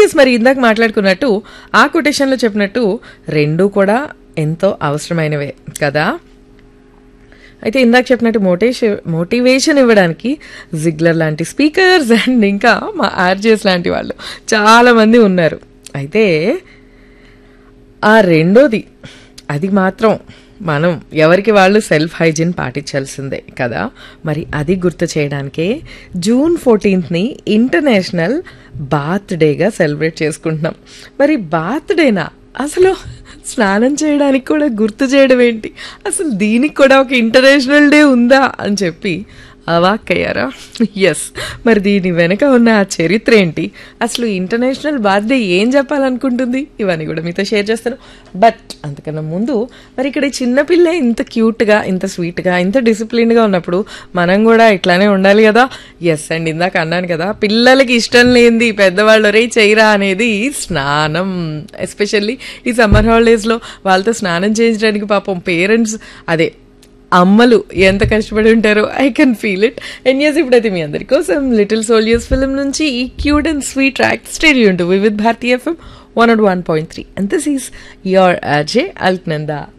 yes మరి ఇందాక మాట్లాడుకున్నట్టు ఆ కొటేషన్లో చెప్పినట్టు రెండు కూడా ఎంతో అవసరమైనవే కదా అయితే ఇందాక చెప్పినట్టు మోటేషన్ మోటివేషన్ ఇవ్వడానికి జిగ్లర్ లాంటి స్పీకర్స్ అండ్ ఇంకా మా ఆర్జేస్ లాంటి వాళ్ళు చాలామంది ఉన్నారు అయితే ఆ రెండోది అది మాత్రం మనం ఎవరికి వాళ్ళు సెల్ఫ్ హైజీన్ పాటించాల్సిందే కదా మరి అది గుర్తు చేయడానికే జూన్ ఫోర్టీన్త్ని ఇంటర్నేషనల్ బాత్ డేగా సెలబ్రేట్ చేసుకుంటున్నాం మరి బాత్ డేనా అసలు స్నానం చేయడానికి కూడా గుర్తు చేయడం ఏంటి అసలు దీనికి కూడా ఒక ఇంటర్నేషనల్ డే ఉందా అని చెప్పి అవాక్కయ్యారా ఎస్ మరి దీని వెనక ఉన్న ఆ చరిత్ర ఏంటి అసలు ఇంటర్నేషనల్ బర్త్డే ఏం చెప్పాలనుకుంటుంది ఇవన్నీ కూడా మీతో షేర్ చేస్తాను బట్ అంతకన్నా ముందు మరి ఇక్కడ ఈ చిన్నపిల్ల ఇంత క్యూట్గా ఇంత స్వీట్గా ఇంత డిసిప్లిన్గా ఉన్నప్పుడు మనం కూడా ఇట్లానే ఉండాలి కదా ఎస్ అండ్ ఇందాక అన్నాను కదా పిల్లలకి ఇష్టం లేనిది పెద్దవాళ్ళు రే చేయరా అనేది స్నానం ఎస్పెషల్లీ ఈ సమ్మర్ హాలిడేస్లో వాళ్ళతో స్నానం చేయించడానికి పాపం పేరెంట్స్ అదే అమ్మలు ఎంత కష్టపడి ఉంటారో I can feel it and yes ఇప్పుడైతే మీ అందరి కోసం లిటిల్ సోల్జర్స్ ఫిల్మ్ నుంచి ఈ cute and sweet track stay tuned to with Bharatiya FM one and one point three and this is your Ajay Alaknanda